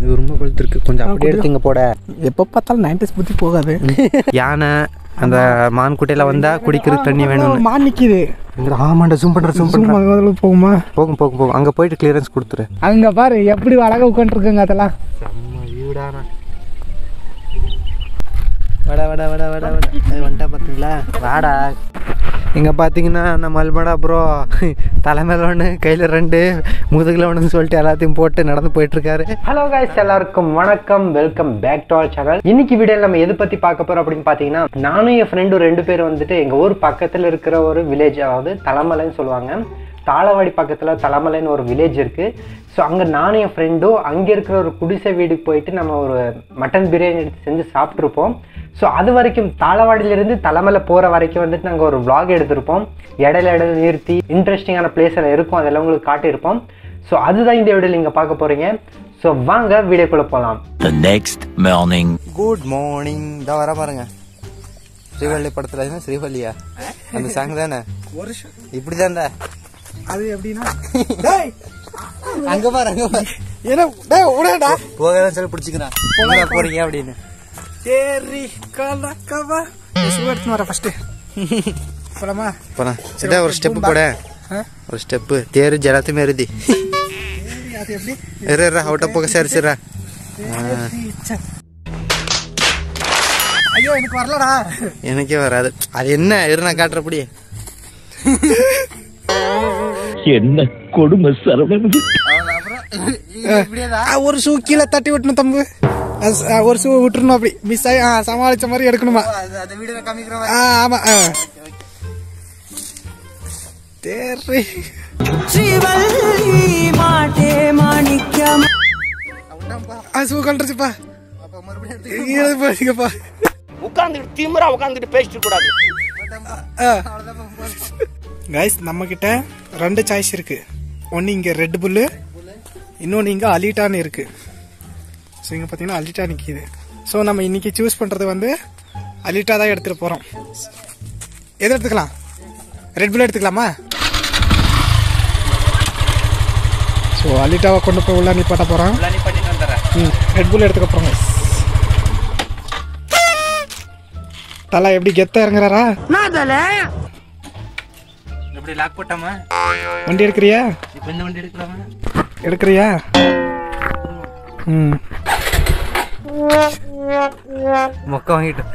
இது ரொம்ப பழுத்துருக்கு கொஞ்சம் அப்படியே எடுத்து இங்கே போட எப்போ பார்த்தாலும் நைன்டிஸ் புத்தி போகாது யானை அந்த மான் குட்டையில் வந்தால் குடிக்கிறதுக்கு தண்ணி வேணும் மான் நிற்கிது ஆமாண்டா ஜூம் பண்ணுற ஜூம் பண்ணுறேன் முதல்ல போகுமா போகும் போகும் போகும் அங்கே போயிட்டு கிளியரன்ஸ் கொடுத்துரு அங்கே பாரு எப்படி அழகாக உட்காந்துருக்குங்க அதெல்லாம் செம்ம வீடானா வட வட வட வட வட அது வந்துட்டா பார்த்தீங்களா வாடா இங்கே பார்த்தீங்கன்னா நம்ம மல்மடா ப்ரோ தலைமையில் ஒன்று கையில் ரெண்டு முதுகில் ஒன்றுன்னு சொல்லிட்டு எல்லாத்தையும் போட்டு நடந்து போயிட்டுருக்காரு ஹலோ காய்ஸ் எல்லாருக்கும் வணக்கம் welcome back to our channel இன்னைக்கு வீடியோவில் நம்ம எது பற்றி பார்க்க போகிறோம் அப்படின்னு பார்த்தீங்கன்னா நானும் என் ஃப்ரெண்டும் ரெண்டு பேர் வந்துட்டு எங்கள் ஊர் பக்கத்தில் இருக்கிற ஒரு வில்லேஜ் அதாவது தலைமலைன்னு சொல்லுவாங்க தாளவாடி பக்கத்தில் தலைமலைன்னு ஒரு வில்லேஜ் இருக்குது ஸோ அங்கே நானும் என் ஃப்ரெண்டும் அங்கே இருக்கிற ஒரு குடிசை வீடுக்கு போயிட்டு நம்ம ஒரு மட்டன் பிரியாணி எடுத்து செஞ்சு சாப்பிட்ருப்போம் ஸோ அது வரைக்கும் தாளவாடியிலேருந்து தலைமலை போகிற வரைக்கும் வந்துட்டு நாங்கள் ஒரு vlog எடுத்திருப்போம் இடையில இடையில நிறுத்தி இன்ட்ரெஸ்டிங்கான பிளேஸில் இருக்கும் அதெல்லாம் உங்களுக்கு காட்டியிருப்போம் ஸோ அதுதான் இந்த வீடியோவில் நீங்கள் பார்க்க போகிறீங்க ஸோ வாங்க வீடியோக்குள்ளே போகலாம் The next morning. Good morning தான் வர பாருங்க ஸ்ரீவள்ளி படத்தில் என்ன ஸ்ரீவள்ளியா அந்த சாங் தானே வருஷம் இப்படி தான்டா அது எப்படின்னா டேய் அங்கே பாரு அங்கே பாரு என்ன டேய் விடடா போகதான் சொல்லி பிடிச்சிக்கிறான் எங்கே போறீங்க அப்படின்னு சரி கலக்கவா ஷூ எடுத்துன்னு வரேன் ஃபஸ்ட்டு போலாமா போலாம் சிட்டா ஒரு ஸ்டெப்பு போட ஆ? ஒரு ஸ்டெப்பு தேரு ஜலத்து மெருதி அது எப்படி இரு இரு அவட்ட போக சரி சரிடா ச்சே. ஐயோ எனக்கு வரலடா எனக்கே வராது அது என்ன இரு நான் காட்டுறபடி என்ன கொடுமை சரவணன் ஆ, ஒரு ஷூ கீழே தட்டி விட்டணும் தம்பு அது ச- ஆ, ஒரு ஷூ விட்டுறணும் அப்படி மிஸ் ஆகி ஆ, சமாளிச்ச மாதிரி எடுக்கணுமா அந்த வீடியோ காமிக்கிறோம் ஆ ஆமா ஆ சரி ஆ ஷூ கழட்டுச்சுப்பா கீழே போயிடுங்கப்பா உட்கார்ந்துட்டு திமிரா உட்கார்ந்துட்டு பேசிட்டு கூடாது கைஸ் நம்ம கிட்ட ரெண்டு சாய்ஸ் இருக்கு ஒன்று இங்கே ரெட் புல்லு இன்னொன்று இங்கே அலிட்டான்னு இருக்கு ஸோ இங்கே பார்த்தீங்கன்னா அலிட்டா நிற்கிது ஸோ நம்ம இன்னைக்கு சூஸ் பண்ணுறது வந்து அலிட்டா தான் எடுத்துகிட்டு போகிறோம் எது எடுத்துக்கலாம் ரெட் புல் எடுத்துக்கலாமா ஸோ அலிட்டாவை கொண்டு போய் உள்ள நிப்பாட்ட போகிறோம் ம் ரெட் புல் எடுத்துக்க போகிறோம் தலா எப்படி கெத்த இறங்குறாரா எப்படி லாக் போட்டாமா வண்டி எடுக்கிறியா இப்போ இந்த வண்டி எடுக்கலாமா எடுக்கிறியா ம் மொக்க வாங்கிட்டு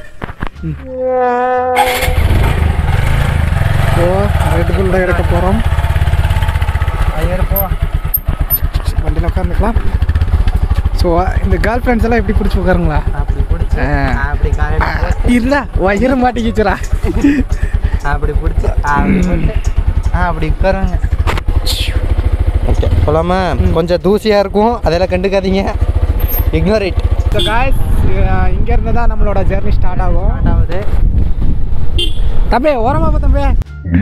ஸோ ரெட் புல் தான் எடுக்க போகிறோம் ஐயாயிரம் போ வண்டியில் உட்காந்துக்கலாம் ஸோ இந்த கேர்ள் ஃப்ரெண்ட்ஸ் எல்லாம் எப்படி பிடிச்சி உட்காருங்களா அப்படி பிடிச்சி அப்படி காலையில் இல்ல வயிறு மாட்டிக்கிச்சுரா அப்படி பிடிச்சி அப்படி போட்டு ஆ அப்படி உட்காருங்க ஓகே போலாமா கொஞ்சம் தூசியாக இருக்கும் அதெல்லாம் கண்டுக்காதீங்க இக்னோர் இட் ஸோ காய்ஸ் இங்கே இருந்து தான் நம்மளோட ஜெர்னி ஸ்டார்ட் ஆகும் ரெண்டாவது தம்பி ஓரமா போ தம்பி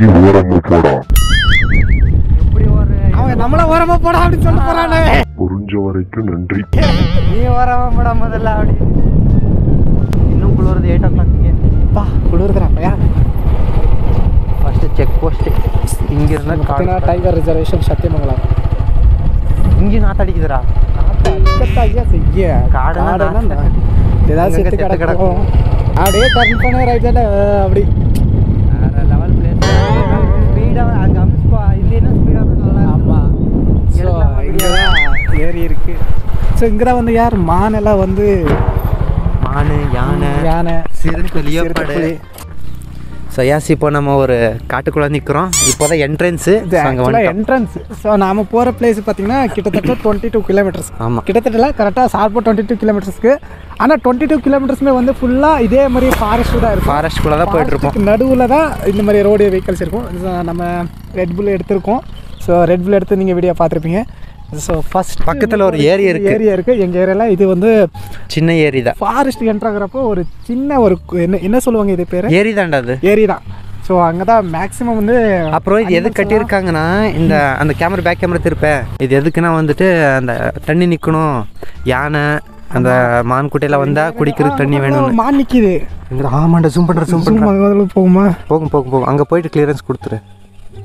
இப்படி ஒரு அவன் நம்மள ஓரமா போடா அப்படின்னு சொல்லிட்டு போறானே புரிஞ்ச வரைக்கும் நன்றி நீ வரவன் கூட முதல்ல அப்படி இன்னும் குளிர்றது எயிட் ஓ கிளாக்கு பா குளிர்துடா பையா ஃபஸ்ட்டு செக் போஸ்ட்டு இங்கே இருந்தால் பார்த்தீங்கன்னா டைகர் ரிசர்வேஷன் சத்தியமங்கலம் இங்கே நாத்தடிக்குதுடா அடிக்கத்தா ஐயா செய்ய காடுனா காடுனா நாத்து. ஏதாவது அங்கங்க செத்து செத்து கிடக்கும் அப்படியே டர்ன் பண்ண ரைட் சைடில் அப்படி வேறு லெவல் பிளேஸ் ஸ்பீடாக அங்கே அமிஸ்பா இல்லைன்னா ஸ்பீடாக தான் நல்லா ஆமாம் ஸோ எடுக்கலாம் இங்கே தான் ஏரி இருக்கு ஸோ இங்கே தான் வந்து யார் மான் எல்லாம் வந்து மானு யானை யானை சிறுத்தை லியோபாடு சிறுத்தை. ஸோ யாஸ் இப்போ நம்ம ஒரு காட்டுக்குள்ளே நிற்கிறோம் இப்போ தான் என்ட்ரன்ஸு இது ஆக்சுவலாக என்ட்ரன்ஸ் ஸோ நாம போகிற பிளேஸ் பார்த்தீங்கன்னா கிட்டத்தட்ட டுவெண்ட்டி டூ கிலோமீட்டர்ஸ் ஆமாம் கிட்டத்தட்ட கரெக்டாக சார்போ டுவெண்ட்டி டூ கிலோமீட்டர்ஸ்க்கு ஆனால் டுவெண்ட்டி டூ கிலோமீட்டர்ஸ்மே வந்து ஃபுல்லாக இதே மாதிரி ஃபாரஸ்ட் தான் இருக்கும் ஃபாரஸ்ட்குள்ளே தான் போயிட்டுருப்போம் நடுவில் தான் இந்த மாதிரி ரோடு வெஹிக்கல்ஸ் இருக்கும் So, நம்ம ரெட் புல் எடுத்திருக்கோம் ஸோ ரெட் புல் எடுத்து நீங்கள் வீடியோ பார்த்துருப்பீங்க ஸோ ஃபர்ஸ்ட் பக்கத்துல ஒரு ஏரி இருக்கு. ஏரியா இருக்குது எங்கள் ஏரியாவில் இது வந்து சின்ன ஏரி தான் ஃபாரஸ்ட் என்ட்ராகிறப்போ ஒரு சின்ன ஒரு கு- என்ன என்ன சொல்லுவாங்க இது பேர் ஏரி தான்டா அது ஏரி தான் ஸோ அங்கே தான் மேக்ஸிமம் வந்து அப்புறம் இது எது கட்டியிருக்காங்கன்னா இந்த அந்த கேமரா பேக் கேமரா திருப்ப இது எதுக்குன்னா வந்துட்டு அந்த தண்ணி நிற்கணும் யானை அந்த மான் குட்டையில் வந்தால் குடிக்கிறதுக்கு தண்ணி வேணும் மான் நிற்கிது ஆமாண்டா ஜூம் பண்ணுற ஜூம் பண்ணுறேன் முதல்ல போகுமா போகும் போகும் போகும் அங்கே போயிட்டு கிளியரன்ஸ் கொடுத்துரு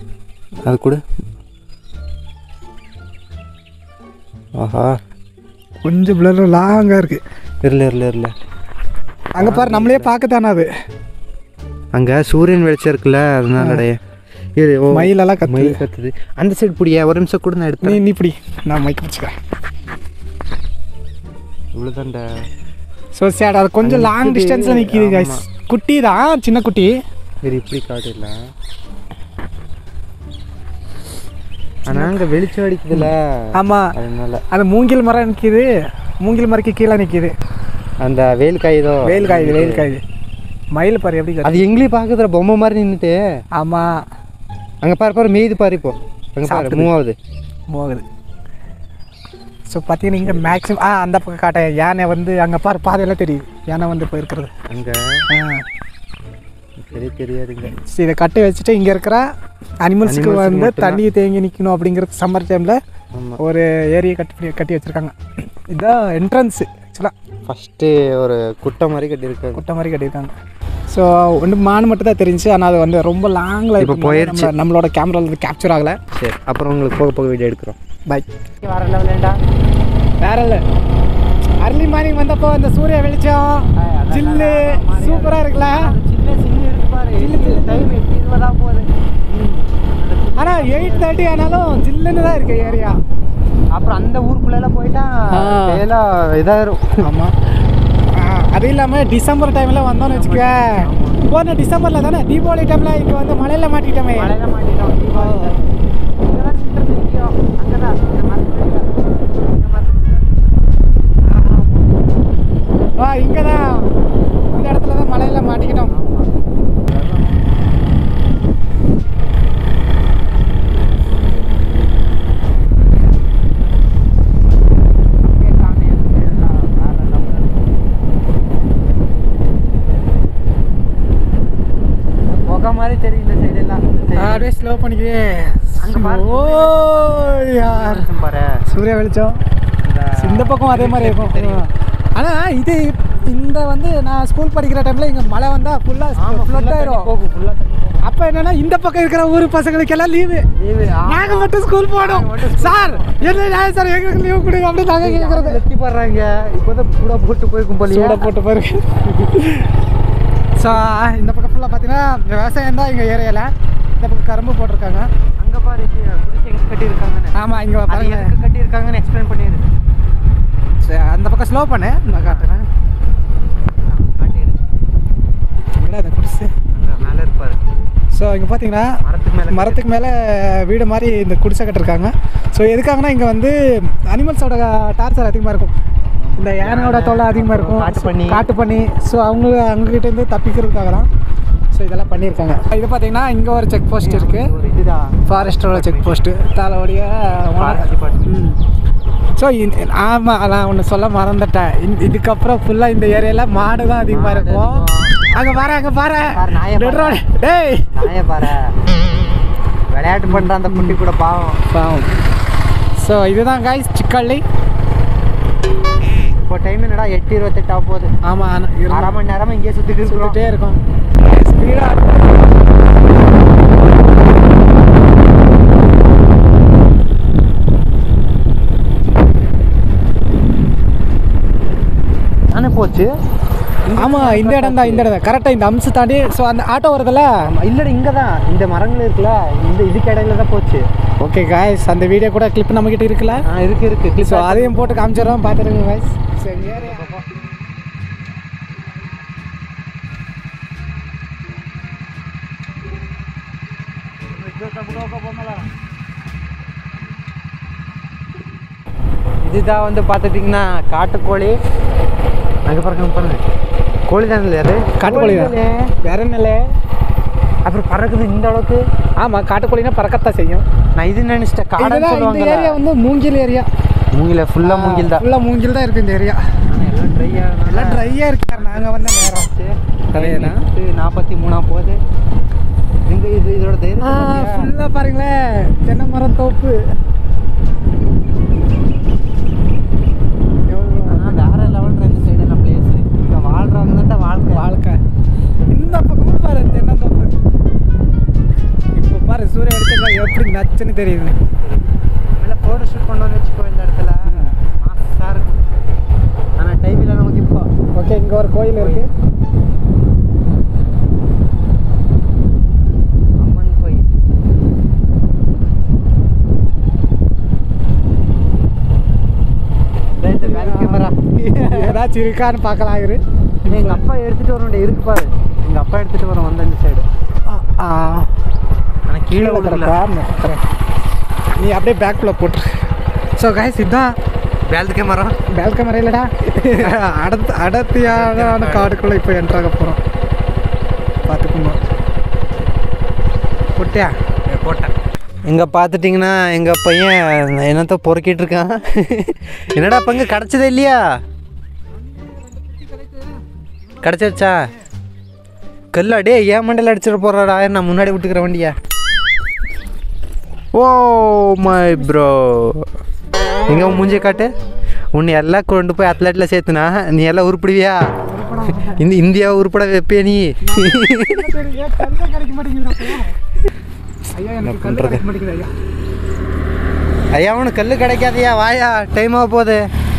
அது கொடு ஆஹா கொஞ்சம் பிளர் லாங்காக இருக்கு இருல இருல இருல அங்கே பாரு நம்மளே பார்க்க தானே அது அங்கே சூரியன் வெளிச்சம் இருக்குல்ல அதனாலடே இது ஓ மயிலெல்லாம் கத்துது. மயில் கத்துது அந்த சைடு பிடியா ஒரு நிமிஷம் கூட நான் நீ எடுத்தேன் நீ இப்படி நான் மைக் பிடிச்சிக்கிறேன் இவ்வளோதான்டா ஸோ சேட் அது கொஞ்சம் அது லாங் நிக்குது. டிஸ்டன்ஸில் நிற்கிது கைஸ் குட்டி தான் சின்ன குட்டி சரி இப்படி காட்டிடல ஆனால் அங்கே வெளிச்சம் அடிக்குதுல்ல ஆமாம் அதனால அது மூங்கில் மரம் நிற்கிது மூங்கில் மரக்கு கீழே நிற்கிது அந்த வெயில் காயுதோ வெயில் காயுது வெயில் காயுது மயில் பாரு எப்படி அது எங்கேயும் பார்க்குதுற பொம்மை மாதிரி நின்றுட்டு ஆமாம் அங்கே பாரு பாரு மேய்து பாரு இப்போ அங்கே பாரு சாப்பிடுது. மூவ் ஆகுது போகுது ஸோ பார்த்தீங்கன்னா இங்கே மேக்ஸிமம் ஆ அந்த பக்கம் காட்டேன் யானை வந்து அங்கே பாரு பாதையெல்லாம் தெரியுது யானை வந்து இப்போ இருக்கிறது அங்கே ஆ சரி தெரியாதுங்க சரி இதை கட்டி வச்சுட்டு இங்கே இருக்கிற அனிமல்ஸுக்கு Animals க்கு வந்து மட்டும்தான். தண்ணி தேங்கி நிற்கணும் அப்படிங்கிறது சம்மர் டைமில் ஆமாம் ஒரு ஏரியை கட்டி கட்டி வச்சுருக்காங்க இதுதான் என்ட்ரன்ஸு ஆக்சுவலாக ஃபஸ்ட்டு ஒரு குட்டை மாதிரி கட்டியிருக்காங்க குட்டை மாதிரி கட்டியிருக்காங்க ஸோ ஒன்று மான் மட்டும் தான் தெரிஞ்சு ஆனால் அது வந்து ரொம்ப லாங்கில் இப்ப போயிருச்சு. நம்மளோட கேமராவில் வந்து கேப்சர் ஆகலை சரி அப்புறம் உங்களுக்கு போக போக வீடியோ எடுக்கிறோம் பை வர லெவலேண்டா வேற இல்லை அர்லி மார்னிங் வந்தப்போ அந்த சூரிய வெளிச்சம் ஜில்லு சூப்பராக இருக்குல்ல ஜில்லு, ஜில்லு, ஜில்லு. ஆனால் எயிட் தேர்ட்டி ஆனாலும் ஜில்லுன்னு தான் இருக்கு ஏரியா அப்புறம் அந்த ஊருக்குள்ளெல்லாம் போயிட்டா ஆ. எல்லாம் இதாயிரும் ஆமாம் அது இல்லாமல் டிசம்பர் டைமில் வந்தோம்னு வச்சுக்க போன டிசம்பரில் தானே தீபாவளி டைமில் இங்கே வந்து மழையில் மாட்டிட்டோமே வா இங்கே தான் இந்த இடத்துல தான் மழையில் மாட்டிக்கிட்டோம் புகை மாதிரி தெரியும் இந்த சைடு எல்லாம் அப்படியே ஸ்லோ பண்ணிக்கிறே அங்க பாரு. ஓ யார் பாரு சூரிய வெளிச்சம் இந்த பக்கம் அதே மாதிரி இருக்கும் ஆனால் இது இந்த வந்து நான் ஸ்கூல் படிக்கிற டைமில் இங்கே மழை வந்தால் ஃபுல்லாக ஃப்ளட் ஆயிரும் போகும் ஃபுல்லாக தண்ணி போகும் அப்போ என்னன்னா இந்த பக்கம் இருக்கிற ஊர் பசங்களுக்கெல்லாம் லீவு லீவு நாங்கள் மட்டும் ஸ்கூல் போகணும் சார் என்ன நியாயம் சார் எங்களுக்கு லீவு கொடுங்க அப்படி நாங்கள் கேட்குறது வெட்டி போடுறாங்க இப்போதான் கூட போட்டு போயிருக்கும் போலியா சூட போட்டு பாருங்க ஸோ இந்த பக்கம் ஃபுல்லாக பார்த்தீங்கன்னா விவசாயம் தான் எங்கள் ஏரியாவில் இந்த பக்கம் கரும்பு போட்டிருக்காங்க அங்க பாரு குடிசை எங்க கட்டியிருக்காங்கன்னு ஆமாம் இங்கே அது பாருங்க எதுக்கு கட்டியிருக்காங்கன்னு எக்ஸ்பிளைன் பண்ணிடு சரி, அந்த பக்கம் ஸ்லோ பண்ணு நான் காட்டுறேன் காட்டிடு இல்லை அந்த குடிசை அங்க மேல இருப்பாரு ஸோ இங்கே பார்த்தீங்கன்னா மரத்துக்கு மேல மரத்துக்கு மேலே வீடு மாதிரி இந்த குடிசை கட்டிருக்காங்க ஸோ எதுக்காகனா இங்கே வந்து அனிமல்ஸோட டார்ச்சர் அதிகமாக இருக்கும் இந்த யானையோட தொல்லை அதிகமாக இருக்கும் காட்டு பன்னி. காட்டு பண்ணி ஸோ அவங்க அவங்ககிட்டேருந்து தப்பிக்கிறதுக்காக தான் ஸோ இதெல்லாம் பண்ணியிருக்காங்க இது பார்த்தீங்கன்னா இங்கே ஒரு செக் போஸ்ட் இருக்குது ஒரு இதுதான் ஃபாரஸ்டரோட செக் போஸ்ட்டு தாளோடைய Forest department. ஸோ ஆமாம் நான் ஒன்று சொல்ல மறந்துட்டேன் இந்த- இதுக்கப்புறம் ஃபுல்லாக இந்த ஏரியாவில் மாடு தான் அதிகமாக மாடு இருக்கும் அதிகம். அங்கே பாரு அங்கே பாரு பாரு, நாயை Dead பாரு. road. டேய் நாய பாரு விளையாட்டு பண்ற அந்த குட்டி கூட பாவம் பாவம் ஸோ இதுதான் காய்ஸ் சிக்கள்ளி இப்போ டைம் என்னடா எட்டு இருபத்தெட்டு ஆக போகுது ஆமாம் அரை மணி நேரமா இங்கேயே சுத்திட்டு இருக்கிறோம் சுற்றிட்டே இருக்கும் ஸ்பீடாக தானே போச்சு ஆமாம் இந்த இடம் தான் இந்த இடம் தான் கரெக்டாக இந்த அம்சம் தாண்டி ஸோ அந்த ஆட்டோ வருதுல்ல ஆமா, இல்லடா இங்க தான் இந்த மரங்கள் இருக்குல்ல இந்த இதுக்கு இடையில தான் போச்சு ஓகே காய்ஸ் அந்த வீடியோ கூட கிளிப் நம்மக்கிட்ட இருக்குல்ல ஆ இருக்கு இருக்கு ஸோ அதையும் போட்டு காமிச்சிடுறோம் பார்த்துருங்க காய்ஸ் சரி ஏறு. இதுதான் வந்து பார்த்துட்டிங்கன்னா காட்டுக்கோழி அங்கே பாருங்க பாருங்க கோழி தானே யாரு காட்டுக்கோழி தான் தானே. வேற என்னல அப்புறம் பறக்குது இந்த அளவுக்கு ஆமாம் காட்டுக்கோழினா பறக்கத்தான் செய்யும் நான் இது நினைச்சிட்டேன் காடுன்னு இதுதான் இந்த சொல்லுவாங்க ஏரியா வந்து மூங்கில் ஏரியா மூங்கில ஃபுல்லா மூங்கில் தான் ஃபுல்லாக மூங்கில் தான் இருக்குது இந்த ஏரியா எல்லாம் ட்ரையா எல்லாம் ட்ரையாக இருக்கு நாங்கள் வந்த நேரம் அதேதான். நாற்பத்தி மூணா போகுது இந்த இது இதோட தைரியம் பாத்தியா? ஃபுல்லாக பாருங்களேன் தென்னை மரம் தோப்பு எவ்வளவு ஆனா வேற லெவல் இந்த சைடு எல்லாம் பிளேஸ் இங்க வாழ்றவங்க தான் வாழ்க்கை வாழ்க்கை இந்த பக்கமும் பாரு தென்னந்தோப்பு இப்போ பாரு சூரிய வெளிச்சம் எப்படி நச்சுன்னு தெரியுது மேலே ஃபோட்டோ ஷூட் பண்ணோன்னு வச்சுக்கோ இந்த இடத்துல மாசா இருக்கும் அங்கே ஒரு கோயில் இருக்கு அம்மன் கோயில் கேமரா ஏதாச்சும் இருக்கான்னு பார்க்கலாம் இரு எங்கள் அப்பா எடுத்துகிட்டு வரணும் இருக்கு பாரு எங்கள் அப்பா எடுத்துகிட்டு வரோம் வந்த இந்த சைடு ஆனால் கீழே கீழே விடல கிடக்கா நீ அப்படியே பேக்கில் போட்டு ஸோ கைஸ் இதுதான் வேல்து கேமரா பேல் கேமரா இல்லைடா அடர்த்து அடர்த்தியான காடுக்குள்ளே இப்போ என்ட்ராக போகிறோம் பார்த்துக்கணும் போட்டியா போட்டேன் இங்கே பார்த்துட்டிங்கன்னா எங்கள் பையன் என்னத்த பொறுக்கிட்டு இருக்கான் என்னடா பங்கு கிடச்சதே இல்லையா கிடச்சிருச்சா கல்லா டே ஏன் மண்டையில் அடிச்சிட போகிறாடா நான் முன்னாடி விட்டுக்கிற வண்டியா ஓ மை ப்ரோ எங்கே உன் மூஞ்சியை காட்டு உன்னை எல்லாம் கொண்டு போய் அத்லெட்டில் சேர்த்துனா நீ எல்லாம் உருப்பிடுவியா இந்த இந்தியாவை உருப்பட வைப்பியா நீ கிடைக்க மாட்டேங்குது ஐயா எனக்கு கல் பண்றது? கிடைக்க மாட்டேங்குது ஐயா ஐயா உனக்கு கல் கிடைக்காதயா வாயா டைம் ஆக போகுது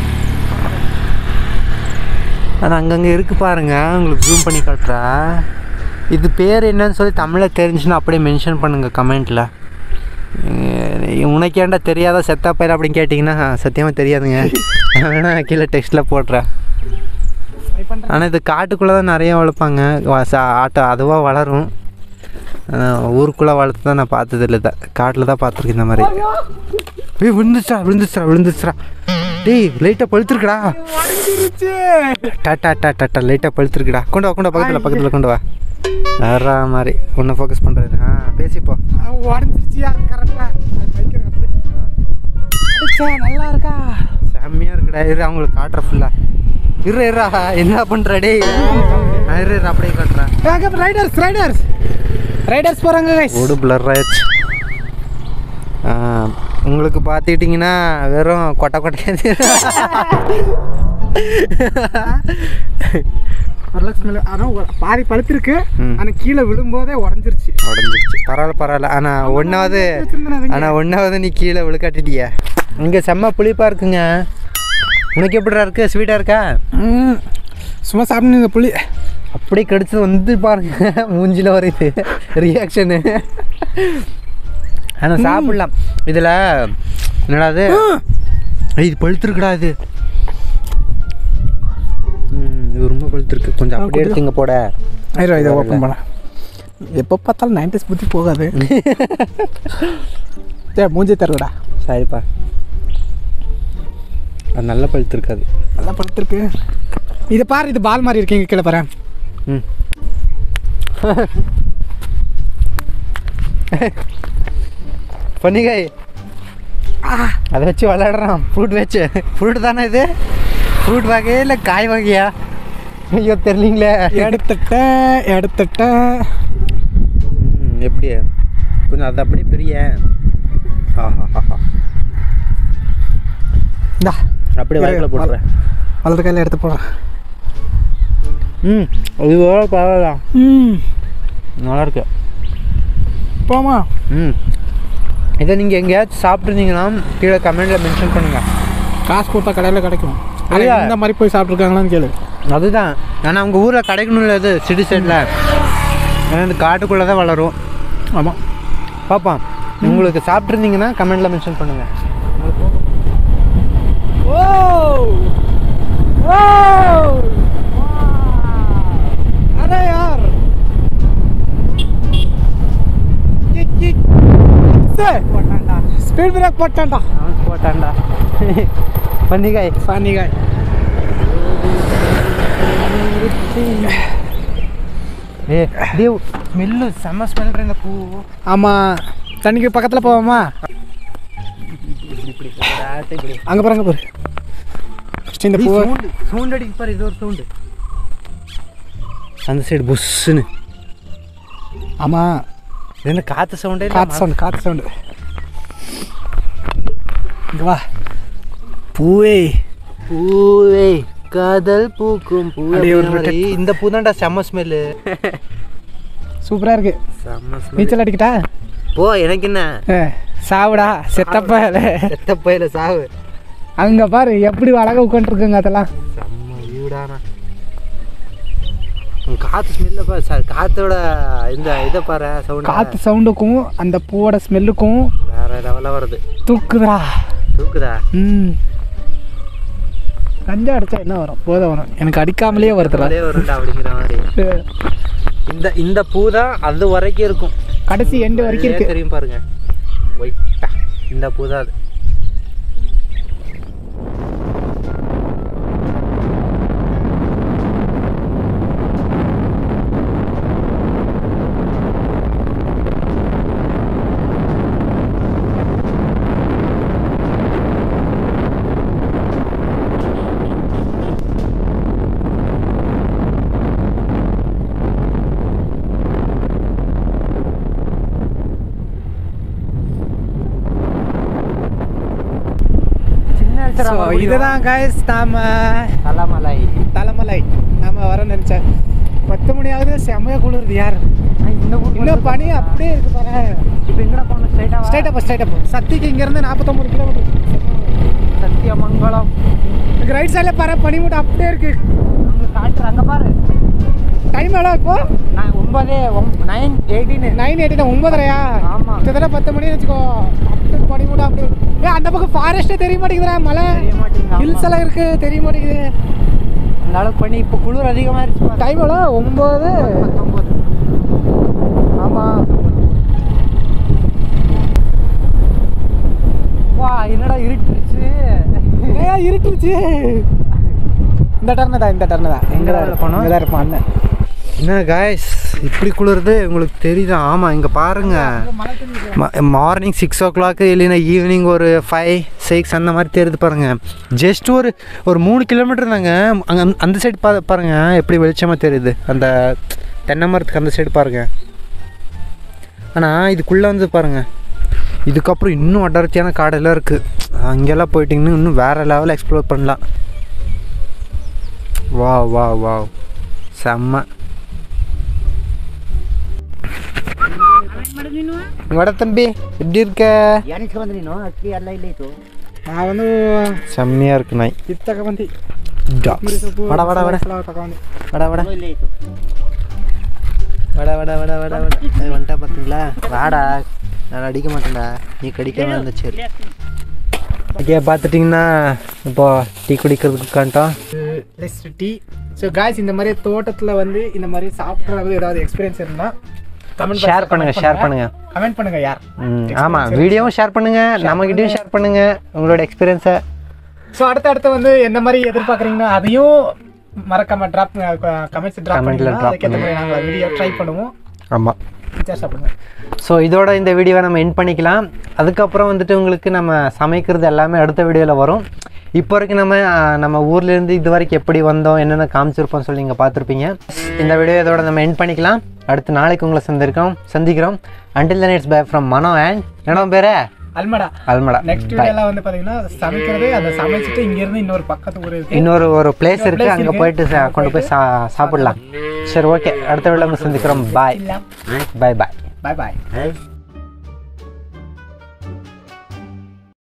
அது அங்கங்கே இருக்கு பாருங்க உங்களுக்கு ஜூம் பண்ணி காட்டுறா இது பேர் என்னன்னு சொல்லி தமிழில் தெரிஞ்சுன்னா அப்படியே மென்ஷன் பண்ணுங்க கமெண்ட்டில் உனக்கேண்டா தெரியாத செத்தா பயிர் அப்படின்னு கேட்டிங்கன்னா சத்தியமாக தெரியாதுங்க நான் வேணா கீழே டெக்ஸ்ட்டில் போடுறேன் ட்ரை பண்ணுறேன் ஆனால் இது காட்டுக்குள்ளே தான் நிறைய வளர்ப்பாங்க வ- ச- ஆட்டோ அதுவாக வளரும் ஊருக்குள்ளே வளர்த்து தான் நான் பார்த்தது இல்லை காட்டில் தான் பார்த்துருக்கேன் இந்த மாதிரி ஏய் விழுந்துச்சா விழுந்துச்சுடா விழுந்துச்சுடா டேய் லைட்டாக பழுத்துருக்குடா டாட்டா டா டாட்டா லைட்டாக பழுத்துருக்குடா கொண்டு வா கொண்டு வா பக்கத்தில் பக்கத்தில் கொண்டு வா வர்ற மாதிரி ஒன்று ஃபோக்கஸ் பண்ணுறது ஆ பேசிப்போ உடஞ்சிருச்சியா கரெக்டா அடிச்சா நல்லா இருக்கா செம்மையாக இருக்குடா இரு அவங்களுக்கு காட்டுற ஃபுல்லாக இரு இருடா என்ன பண்ணுற டேய் ஆ, இரு இரு அப்படியே காட்டுறேன் ரைடர்ஸ் ரைடர்ஸ் ரைடர்ஸ் போகிறாங்க கைஸ் ஓடு பிளர் ஆயிடுச்சு ஆ, உங்களுக்கு பார்த்துக்கிட்டிங்கன்னா வெறும் கொட்டை கொட்டையாக வரலட்சுமி ஆனால் பாதி பழுத்திருக்கு ம். ஆனால் கீழே விழும்போதே உடஞ்சிருச்சு உடஞ்சிருச்சு பரவாயில்ல பரவாயில்ல ஆனால் ஒன்றாவது வச்சிருந்தேன் அதுங்க. ஆனால் ஒன்றாவது நீ கீழே விழுக்காட்டிட்டிய இங்கே செம்ம புளிப்பாக இருக்குங்க உனக்கு எப்படிடா இருக்கு ஸ்வீட்டாக இருக்கா ம் சும்மா சாப்பிடுங்க புளி அப்படியே கடிச்சது வந்து பாருங்க மூஞ்சில வருது ரியாக்ஷனு ஆனால் சாப்பிடலாம் இதில் என்னடா அது ஏய், இது பழுத்துருக்குடா இது ம், இது ரொம்ப பழுத்துருக்கு கொஞ்சம் அப்படியே எடுத்து இங்கே போட ஆயிரம் இதை ஓப்பன் பண்ண எப்போ பார்த்தாலும் நைன்டிஸ் புத்தி போகாது சே மூஞ்சி தருவடா சரிப்பா அது நல்ல பழுத்துருக்காது நல்லா படுத்திருக்கு இதை பாரு இது பால் மாதிரி இருக்கீங்க கீழே பாரு ம் பண்ணிக்காய் அதை வச்சு விளையாடுறான் ஃப்ரூட் வச்சு ஃப்ரூட் தானே இது ஃப்ரூட் வகையா இல்லை காய் வகையா ஐயோ தெரியலீங்களே எடுத்துட்டேன் எடுத்துட்டேன் ம், எப்படி கொஞ்சம் அது அப்படியே பெரிய ஆஹா இந்தா அப்படியே வாய்க்குள்ள போட்டுறேன் வலது கையில் எடுத்து போகிறேன் ம் இது எவ்வளோ பரவாயில்ல ம் நல்லா இருக்கு போமா ம் இதை நீங்கள் எங்கேயாச்சும் சாப்பிட்ருந்தீங்கன்னா கீழே கமெண்ட்டில் மென்ஷன் பண்ணுங்கள் காசு கொடுத்தா கடையில் கிடைக்கும் ஆனா இல்ல. இந்த மாதிரி போய் சாப்பிட்ருக்காங்களான்னு கேளு அதுதான் ஆனால் அவங்க ஊரில் கிடைக்கணும்ல இது சிட்டி சைடில் ஏன்னா இந்த காட்டுக்குள்ளே தான் வளரும் ஆமாம் பார்ப்போம் உங்களுக்கு சாப்பிட்ருந்தீங்கன்னா கமெண்ட்டில் மென்ஷன் பண்ணுங்கள் ஓ ஓ अरे यार ஸ்பீட் பிரேக் போட்டான்டா போட்டான்டா பண்ணிக்காய் சானிகாய் ஏ தேவ் ஸ்மெல்லு செம்ம ஸ்மெல் இந்த பூ ஆமாம் தண்ணிக்கு பக்கத்தில் போவோமா அங்கே பாருங்க பாரு ஃபஸ்ட்டு இந்த பூவை சவுண்டு சவுண்டு அடிக்கு பாரு இது ஒரு சவுண்டு அந்த சைடு புஷ்ஷுன்னு ஆமாம் இது என்ன காற்று சவுண்டே காற்று சவுண்டு காற்று சவுண்டு இங்கே வா பூவே பூவே காதல் பூக்கும் பூ அப்படியே ஒரு அப்படிங்கிற மாதிரி. இந்த பூ தான்டா செம்ம ஸ்மெல்லு சூப்பராக இருக்கு செம்ம ஸ்மெல் நீச்சல் அடிக்கிட்டா போ எனக்கு என்ன ஏ, சாவுடா செத்தப்பா செத்த பயில சாவு அங்கே பாரு எப்படி அழகா உட்காந்துருக்குங்க அதெல்லாம் செம்ம வியூடானா உங்க காற்று ஸ்மெல்ல சார் காற்றோட இந்த இதை பாரு சவுண்ட் காற்று சவுண்டுக்கும் அந்த பூவோட ஸ்மெல்லுக்கும் வேற லெவலாக வருது தூக்குதுடா தூக்குதா ம் கஞ்சா அடிச்சா என்ன வரும் போதை வரும் எனக்கு அடிக்காமலே வருதுடா அதே வரும்டா அப்படிங்கிற மாதிரி இந்த இந்த பூ தான் அது வரைக்கும் இருக்கும் கடைசி எண்டு வரைக்கும் அதுலயே இருக்கு தெரியும் பாருங்க ஒயிட்டா இந்த பூ தான் அது சின்ன ஸோ இதுதான் காய்ஸ் நாம தலைமலை தலைமலை நாம வர நினைச்சேன் பத்து மணி ஆகுது செம்மையா குளிருது யார் இன்னும் பனி அப்படியே இருக்கு பாரு இப்போ எங்கடா போகணும் ஸ்ட்ரைட்டாக ஸ்ட்ரைட் அப் ஸ்ட்ரைட் அப் சத்திக்கு இங்கேருந்து நாற்பத்தொம்பது கிலோமீட்டர் சத்தியமங்கலம் இங்கே ரைட் சைடில் பாரு பனி மூட்டை அப்படியே இருக்கு அங்கே காட்டுற அங்கே பாரு டைம் எவ்வளோ இப்போ நான் ஒன்பது நைன் எயிட்டீன் நைன் எயிட்டின் ஒன்பதரையா ஆமா. கிட்டத்தட்ட பத்து மணி வச்சுக்கோ அப்படியே பனி மூட்டை அப்படியே ஏ அந்த பக்கம் ஃபாரஸ்ட்டே தெரிய மாட்டேங்குதுடா மலை தெரிய மாட்டேங்குது, ஆமா. ஹில்ஸ் எல்லாம் இருக்கு தெரிய மாட்டேங்குது அந்த அளவுக்கு பண்ணி இப்போ குளிர் அதிகமாக இருந்துச்சு டைம் எவ்வளோ ஒம்பது பத்தொம்பது ஆமாம் வா என்னடா இருட்டுருச்சு ஏன் இருட்டுருச்சு இந்த டர்னு தான் இந்த டர்னு தான் எங்கே தான் போனோம்? இங்கே தான் இருப்பான் அண்ணன் என்ன காய்ஸ் இப்படி குளிருது உங்களுக்கு தெரியுதா ஆமாம் இங்கே பாருங்க மார்னிங் சிக்ஸ் ஓ கிளாக்கு இல்லைன்னா ஈவினிங் ஒரு ஃபைவ் சிக்ஸ் அந்த மாதிரி தெரியுது பாருங்க ஜஸ்ட் ஒரு ஒரு மூணு கிலோமீட்டர் தாங்க அங்கே அந்த சைடு பா பாருங்க எப்படி வெளிச்சமாக தெரியுது அந்த தென்னை மரத்துக்கு அந்த சைடு பாருங்க ஆனால் இதுக்குள்ளே வந்து பாருங்க இதுக்கப்புறம் இன்னும் அடர்த்தியான காடெல்லாம் இருக்குது அங்கெல்லாம் போயிட்டிங்கன்னா இன்னும் வேறு லெவலில் எக்ஸ்ப்ளோர் பண்ணலாம் வா வா வா செம்ம வட தம்பி எப்படி இருக்க நான் வந்து செம்மையா இருக்கு நாய் இத்தக்க வந்து வட வட வட வட வட வட வட வட வட வட அது வந்துட்டா பார்த்தீங்களா வாடா நான் அடிக்க மாட்டேன்டா நீ கடிக்காம இருந்தா சரி ஓகே பார்த்துட்டிங்கன்னா இப்போ டீ குடிக்கிறதுக்கு உட்காந்துட்டோம் லெஸ் டீ ஸோ காய்ஸ் இந்த மாதிரி தோட்டத்தில் வந்து இந்த மாதிரி சாப்பிட்றது ஏதாவது எக்ஸ்பீரியன்ஸ் இருந்தால் கமெண்ட் ஷேர் பண்ணுங்க ஷேர் பண்ணுங்க கமெண்ட் பண்ணுங்க யார் ம், ஆமா வீடியோவும் ஷேர் பண்ணுங்க நம்மகிட்டயும் ஷேர் பண்ணுங்க உங்களோட எக்ஸ்பீரியன்ஸை ஸோ அடுத்து அடுத்து வந்து எந்த மாதிரி எதிர்பார்க்குறீங்கன்னா அதையும் மறக்காம ட்ராப் கமெண்ட்ஸ் ட்ராப் Comment ல பண்ணி drop அதுக்கேற்ற மாதிரி நாங்கள் வீடியோ ட்ரை பண்ணுவோம் ஆமாம் டீச்சர் சாப்பிடுங்க ஸோ இதோட இந்த வீடியோவை நம்ம எண்ட் பண்ணிக்கலாம் அதுக்கப்புறம் வந்துட்டு உங்களுக்கு நம்ம சமைக்கிறது எல்லாமே அடுத்த வீடியோவில் வரும் இப்போ வரைக்கும் நம்ம ஆஹ், நம்ம ஊர்லேருந்து இது வரைக்கும் எப்படி வந்தோம் என்னென்ன காமிச்சிருப்போம் சொல்லி நீங்கள் பார்த்துருப்பீங்க இந்த வீடியோ இதோட நம்ம எண்ட் பண்ணிக்கலாம் அடுத்து நாளைக்கு உங்களை சந்திருக்கோம் சந்திக்கிறோம் until then it's bye from Mano and என்னோ பேரே அல்மடா அல்மடா நெக்ஸ்ட் வீடியோலாம் வந்து பார்த்தீங்கன்னா சமைக்கிறது அதை சமைச்சிட்டு இங்கிருந்து இன்னொரு பக்கத்து ஊர் இருக்கு இன்னொரு ஒரு பிளேஸ் இருக்குது place அங்கே இருக்கு. போயிட்டு சா- கொண்டு போய் சா சாப்பிடலாம் சரி ஓகே அடுத்த வீடியோவில் சந்திக்கிறோம் பாய் பாய் பாய் பாய் பாய்